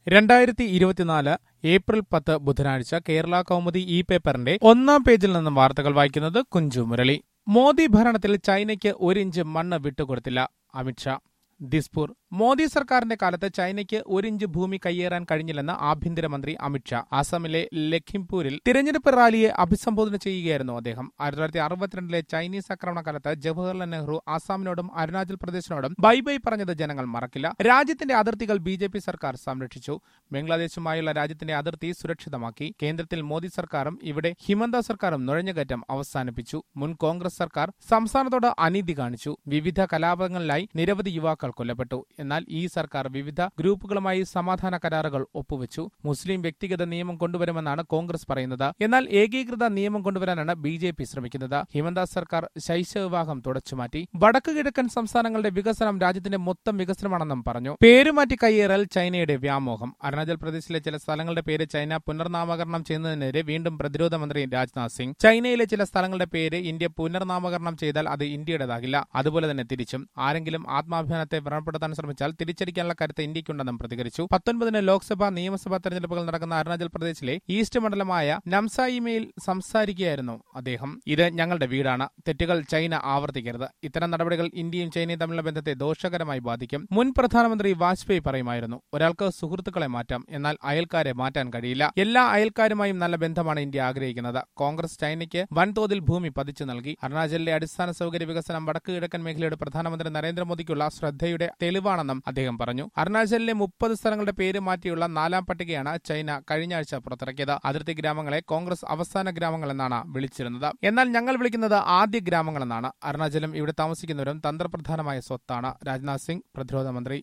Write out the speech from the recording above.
രണ്ടായിരത്തി ഇരുപത്തിനാല് ഏപ്രിൽ പത്ത് ബുധനാഴ്ച കേരള കൗമുദി ഇ പേപ്പറിന്റെ ഒന്നാം പേജിൽ നിന്നും വാർത്തകൾ വായിക്കുന്നത് കുഞ്ചു മുരളി മോദി ഭരണത്തിൽ ചൈനയ്ക്ക് ഒരു ഇഞ്ച് മണ്ണ് വിട്ടുകൊടുത്തില്ല അമിത്ഷാ ദിസ്പൂർ മോദി സർക്കാരിന്റെ കാലത്ത് ചൈനയ്ക്ക് ഒരു ഇഞ്ച് ഭൂമി കയ്യേറാൻ കഴിഞ്ഞില്ലെന്ന് ആഭ്യന്തരമന്ത്രി അമിത്ഷാ അസമിലെ ലഖിംപൂരിൽ തിരഞ്ഞെടുപ്പ് റാലിയെ അഭിസംബോധന ചെയ്യുകയായിരുന്നു അദ്ദേഹം ആയിരത്തി തൊള്ളായിരത്തി അറുപത്തിരണ്ടിലെ ചൈനീസ് ആക്രമണകാലത്ത് ജവഹർലാൽ നെഹ്റു ആസാമിനോടും അരുണാചൽ പ്രദേശിനോടും ബൈ ബൈ പറഞ്ഞത് ജനങ്ങൾ മറക്കില്ല രാജ്യത്തിന്റെ അതിർത്തികൾ ബി ജെ പി സർക്കാർ സംരക്ഷിച്ചു ബംഗ്ലാദേശുമായുള്ള രാജ്യത്തിന്റെ അതിർത്തി സുരക്ഷിതമാക്കി കേന്ദ്രത്തിൽ മോദി സർക്കാരും ഇവിടെ ഹിമന്ത സർക്കാരും നുഴഞ്ഞുകയറ്റം അവസാനിപ്പിച്ചു മുൻ കോൺഗ്രസ് സർക്കാർ സംസ്ഥാനത്തോട് അനീതി കാണിച്ചു വിവിധ കലാപങ്ങളിലായി നിരവധി യുവാക്കൾ കൊല്ലപ്പെട്ടു എന്നാൽ ഈ സർക്കാർ വിവിധ ഗ്രൂപ്പുകളുമായി സമാധാന കരാറുകൾ ഒപ്പുവെച്ചു മുസ്ലിം വ്യക്തിഗത നിയമം കൊണ്ടുവരുമെന്നാണ് കോൺഗ്രസ് പറയുന്നത് എന്നാൽ ഏകീകൃത നിയമം കൊണ്ടുവരാനാണ് ബി ജെ പി ശ്രമിക്കുന്നത് ഹിമന്ത സർക്കാർ ശൈശവ വിവാഹം തുടച്ചുമാറ്റി വടക്കു കിഴക്കൻ സംസ്ഥാനങ്ങളുടെ വികസനം രാജ്യത്തിന്റെ മൊത്തം വികസനമാണെന്നും പറഞ്ഞു പേരുമാറ്റി കയ്യേറൽ ചൈനയുടെ വ്യാമോഹം അരുണാചൽ പ്രദേശിലെ ചില സ്ഥലങ്ങളുടെ പേര് ചൈന പുനർനാമകരണം ചെയ്യുന്നതിനെതിരെ വീണ്ടും പ്രതിരോധ മന്ത്രി രാജ്നാഥ് സിംഗ് ചൈനയിലെ ചില സ്ഥലങ്ങളുടെ പേര് ഇന്ത്യ പുനർനാമകരണം ചെയ്താൽ അത് ഇന്ത്യയുടേതാകില്ല അതുപോലെ തന്നെ തിരിച്ചും ആരെങ്കിലും ആത്മാഭിമാനത്തെ വ്രണപ്പെടുത്താൻ ശ്രമിച്ചാൽ തിരിച്ചടിക്കാനുള്ള കരുത്ത് ഇന്ത്യക്കുണ്ടെന്നും പ്രതികരിച്ചു പത്തൊൻപതിന് ലോക്സഭാ നിയമസഭാ തെരഞ്ഞെടുപ്പുകൾ നടക്കുന്ന അരുണാചൽ പ്രദേശിലെ ഈസ്റ്റ് മണ്ഡലമായ നംസായിമയിൽ സംസാരിക്കുകയായിരുന്നു അദ്ദേഹം ഇത് ഞങ്ങളുടെ വീടാണ് തെറ്റുകൾ ചൈന ആവർത്തിക്കരുത് ഇത്തരം നടപടികൾ ഇന്ത്യയും ചൈനയും തമ്മിലുള്ള ബന്ധത്തെ ദോഷകരമായി ബാധിക്കും മുൻ പ്രധാനമന്ത്രി വാജ്പേയി പറയുമായിരുന്നു ഒരാൾക്ക് സുഹൃത്തുക്കളെ മാറ്റാം എന്നാൽ അയൽക്കാരെ മാറ്റാൻ കഴിയില്ല എല്ലാ അയൽക്കാരുമായും നല്ല ബന്ധമാണ് ഇന്ത്യ ആഗ്രഹിക്കുന്നത് കോൺഗ്രസ് ചൈനയ്ക്ക് വൻതോതിൽ ഭൂമി പതിച്ചു നൽകി അരുണാചലിലെ അടിസ്ഥാന സൗകര്യ വികസനം വടക്ക് കിഴക്കൻ മേഖലയുടെ പ്രധാനമന്ത്രി നരേന്ദ്രമോദിക്കുള്ള ശ്രദ്ധയുടെ തെളിവാണെന്നും അദ്ദേഹം പറഞ്ഞു അരുണാചലിലെ മുപ്പത് സ്ഥലങ്ങളുടെ പേര് മാറ്റിയുള്ള നാലാം പട്ടികയാണ് ചൈന കഴിഞ്ഞ ആഴ്ച പുറത്തിറക്കിയത് അതിർത്തി ഗ്രാമങ്ങളെ കോൺഗ്രസ് അവസാന ഗ്രാമങ്ങളെന്നാണ് വിളിച്ചിരുന്നത് എന്നാൽ ഞങ്ങൾ വിളിക്കുന്നത് ആദ്യ ഗ്രാമങ്ങളെന്നാണ് അരുണാചലം ഇവിടെ താമസിക്കുന്നവരും തന്ത്രപ്രധാനമായ സ്വത്താണ് രാജ്നാഥ് സിംഗ് പ്രതിരോധ മന്ത്രി